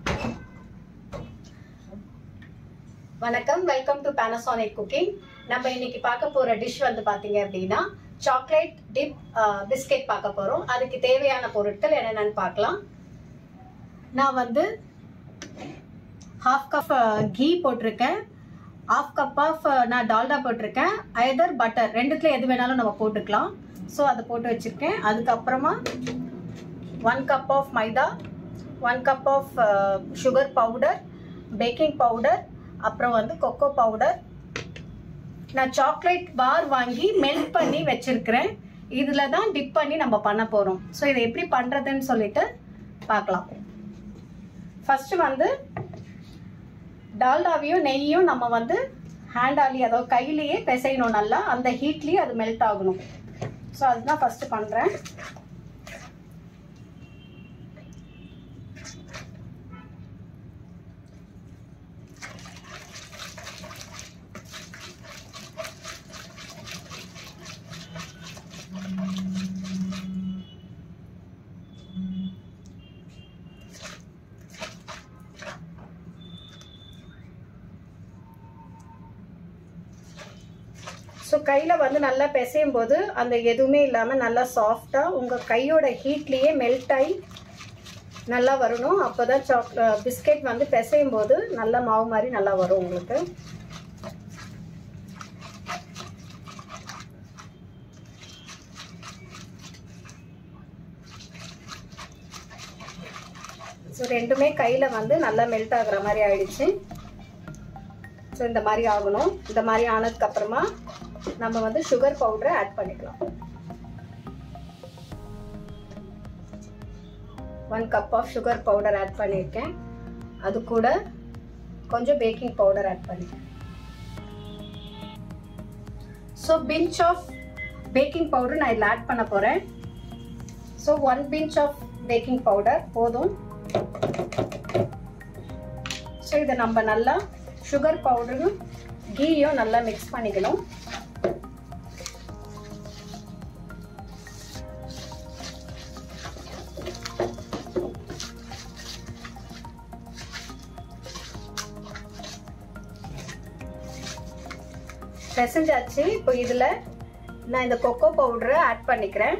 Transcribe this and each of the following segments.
வணக்கம் welcome to Panasonic cooking நம்ம இன்னைக்கு பார்க்க போற டிஷ் வந்து பாத்தீங்க அப்படின்னா சாக்லேட் டிப் பிஸ்கெட் பார்க்க போறோம் அதுக்கு தேவையான பொருட்கள் என்னென்னு பார்க்கலாம் நான் வந்து ஹாஃப் கப் கீ போட்டிருக்கேன் ஹாஃப் கப் ஆஃப் நான் டால்டா போட்டிருக்கேன் ஐதர் பட்டர் ரெண்டுத்துல எது வேணாலும் நம்ம போட்டுக்கலாம் ஸோ அதை போட்டு வச்சிருக்கேன் அதுக்கப்புறமா one cup of maida one cup of sugar powder baking powder அப்புறம் வந்து கொக்கோ பவுடர் நான் சாக்லேட் பார் வாங்கி மெல்ட் பண்ணி வச்சிருக்கிறேன் இதில் தான் டிப் பண்ணி நம்ம பண்ண போகிறோம் ஸோ இதை எப்படி பண்ணுறதுன்னு சொல்லிட்டு பார்க்கலாம் ஃபஸ்ட்டு வந்து டால்டாவையும் நெய்யும் நம்ம வந்து ஹேண்டாலி அதாவது கையிலேயே பிசையணும் நல்லா அந்த ஹீட்லேயே அது மெல்ட் ஆகணும் ஸோ அதுதான் ஃபஸ்ட்டு பண்ணுறேன் ஸோ கையில் வந்து நல்லா பிசையும் போது அந்த எதுவுமே இல்லாமல் நல்லா சாஃப்டாக உங்கள் கையோட ஹீட்லேயே மெல்ட் ஆகி நல்லா வரணும் அப்போ தான் சாக் பிஸ்கெட் வந்து பிசையும் போது நல்லா மாவு மாதிரி நல்லா வரும் உங்களுக்கு ஸோ ரெண்டுமே கையில் வந்து நல்லா மெல்ட் ஆகுற மாதிரி ஆயிடுச்சு ஸோ இந்த மாதிரி ஆகணும் இந்த மாதிரி ஆனதுக்கப்புறமா நம்ம வந்து சுகர் பவுடரை ஆட் பண்ணிக்கலாம் one cup of sugar powder add பண்ணியிருக்கேன் அது கூட கொஞ்சம் பேக்கிங் பவுடர் ஆட் பண்ணிக்கிறேன் so pinch of baking powder நான் இதில் ஆட் பண்ண போகிறேன் so one pinch of baking powder போதும் ஸோ இதை நம்ம நல்லா சுகர் பவுடரும் கீயும் நல்லா மிக்ஸ் பண்ணிக்கணும் பிசைஞ்சாச்சு இப்போ இதில் நான் இந்த கொக்கோ பவுடரை ஆட் பண்ணிக்கிறேன்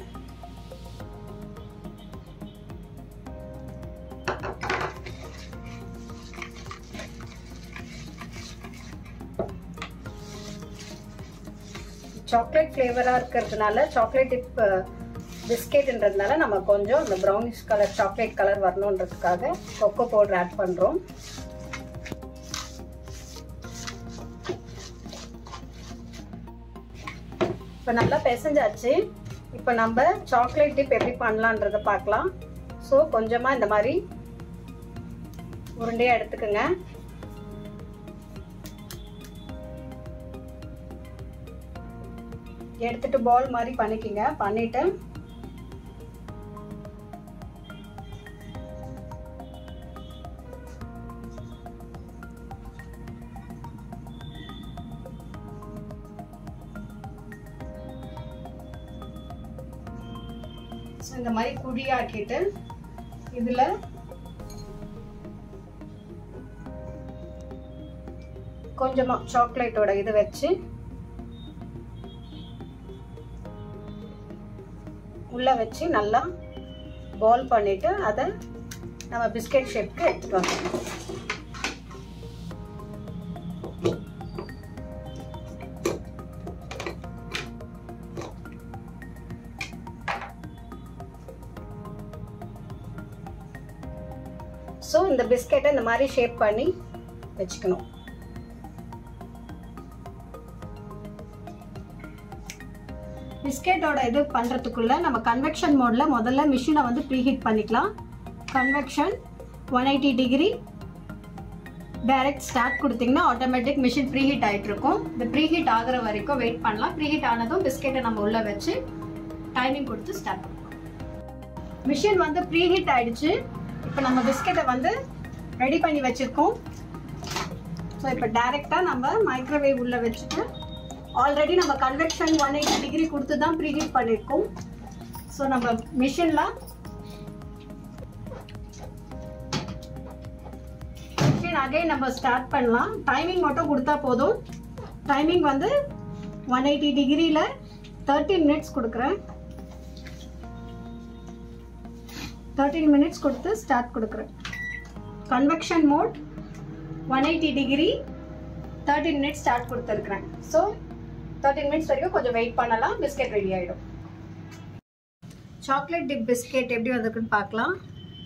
சாக்லேட் ஃப்ளேவராக இருக்கிறதுனால சாக்லேட் டிப் பிஸ்கெட்ன்றதுனால நம்ம கொஞ்சம் இந்த ப்ரௌனிஷ் கலர் சாக்லேட் கலர் வரணுன்றதுக்காக கொக்கோ பவுடர் ஆட் பண்ணுறோம் இப்போ நல்லா பிசைஞ்சாச்சு இப்போ நம்ம சாக்லேட் டிப் எப்படி பண்ணலான்றதை பார்க்கலாம் ஸோ கொஞ்சமாக இந்த மாதிரி உருண்டையாக எடுத்துக்கோங்க எடுத்துட்டு பால் மாதிரி பண்ணிக்கிங்க பண்ணிட்டு இந்த மாதிரி குழியாக்கிட்டு இதுல கொஞ்சமா சாக்லேட்டோட இது வச்சு உள்ளே வச்சு நல்லா பால் பண்ணிவிட்டு அதை நம்ம பிஸ்கெட் ஷேப்க்கு எடுத்துட்டு வரணும் ஸோ இந்த பிஸ்கெட்டை இந்த மாதிரி ஷேப் பண்ணி வச்சுக்கணும் பிஸ்கெட்டோட இது பண்ணுறதுக்குள்ள நம்ம கன்வெக்ஷன் மோடில் முதல்ல மிஷினை வந்து ப்ரீஹீட் பண்ணிக்கலாம் convection one eighty degree direct start கொடுத்தீங்கன்னா ஆட்டோமேட்டிக் மிஷின் ப்ரீஹீட் ஆகிட்டு இருக்கும் இந்த ப்ரீஹீட் ஆகிற வரைக்கும் வெயிட் பண்ணலாம் ப்ரீஹீட் ஆனதும் பிஸ்கெட்டை நம்ம உள்ளே வச்சு டைமிங் கொடுத்து ஸ்டார்ட் பண்ணலாம் மிஷின் வந்து ப்ரீஹீட் ஆயிடுச்சு இப்போ நம்ம பிஸ்கெட்டை வந்து ரெடி பண்ணி வச்சுருக்கோம் ஸோ இப்போ டைரெக்டாக நம்ம மைக்ரோவேவ் உள்ளே வச்சுட்டு ஆல்ரெடி நம்ம கன்வெக்ஷன் ஒன் எயிட்டி டிகிரி கொடுத்து தான் ப்ரீஹீட் பண்ணியிருக்கோம் ஸோ நம்ம மிஷினில் தென் அகைன் நம்ம ஸ்டார்ட் பண்ணலாம் டைமிங் மட்டும் கொடுத்தா போதும் டைமிங் வந்து ஒன் எயிட்டி டிகிரியில் தேர்ட்டின் மினிட்ஸ் கொடுக்குறேன் தேர்ட்டின் மினிட்ஸ் கொடுத்து ஸ்டார்ட் கொடுக்குறேன் convection mode one eighty degree thirteen minutes start கொடுத்துருக்குறேன் ஸோ தேர்ட்டின் மினிட்ஸ் வரைக்கும் கொஞ்சம் வெயிட் பண்ணலாம் பிஸ்கெட் ரெடி ஆகிடும் சாக்லேட் டிப் பிஸ்கெட் எப்படி வந்திருக்குன்னு பார்க்கலாம்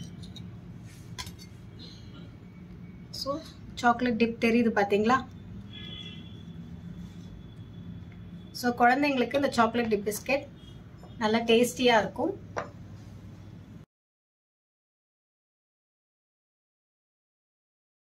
ஸோ சாக்லேட் டிப் தெரியுது பார்த்தீங்களா ஸோ குழந்தைங்களுக்கு இந்த சாக்லேட் டிப் பிஸ்கெட் நல்லா டேஸ்டியாக இருக்கும்